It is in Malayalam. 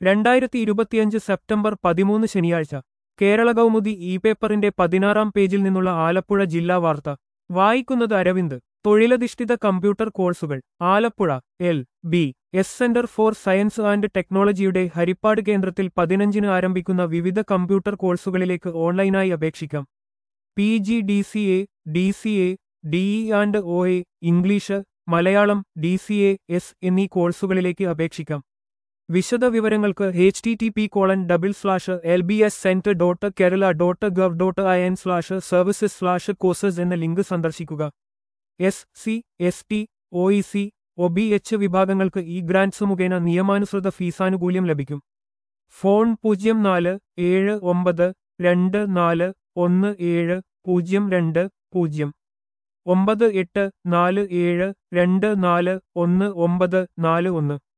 രണ്ടായിരത്തി ഇരുപത്തിയഞ്ച് സെപ്റ്റംബർ പതിമൂന്ന് ശനിയാഴ്ച കേരള കൗമുദി ഇ പേപ്പറിന്റെ പതിനാറാം പേജിൽ നിന്നുള്ള ആലപ്പുഴ ജില്ലാ വാർത്ത വായിക്കുന്നത് അരവിന്ദ് തൊഴിലധിഷ്ഠിത കമ്പ്യൂട്ടർ കോഴ്സുകൾ Alappuzha L B S centre for science and ടെക്നോളജിയുടെ ഹരിപ്പാട് കേന്ദ്രത്തിൽ പതിനഞ്ചിന് ആരംഭിക്കുന്ന വിവിധ കമ്പ്യൂട്ടർ കോഴ്സുകളിലേക്ക് ഓൺലൈനായി അപേക്ഷിക്കാം P G D C A D C A D E and O A English Malayalam D C A S എന്നീ കോഴ്സുകളിലേക്ക് അപേക്ഷിക്കാം വിശദ വിവരങ്ങൾക്ക് H T T P colon double slash L B S centre dot Kerala dot gov dot I N slash services slash courses എന്ന ലിങ്ക് സന്ദർശിക്കുക S C S T O E C O B H വിഭാഗങ്ങൾക്ക് ഈ ഗ്രാന്റ്സ് മുഖേന നിയമാനുസൃത ഫീസാനുകൂല്യം ലഭിക്കും ഫോൺ പൂജ്യം നാല് ഏഴ് ഒമ്പത് രണ്ട് നാല് ഒന്ന് ഏഴ് പൂജ്യം രണ്ട് പൂജ്യം ഒമ്പത് എട്ട് നാല് ഏഴ് രണ്ട് നാല് ഒന്ന് ഒമ്പത് നാല് ഒന്ന്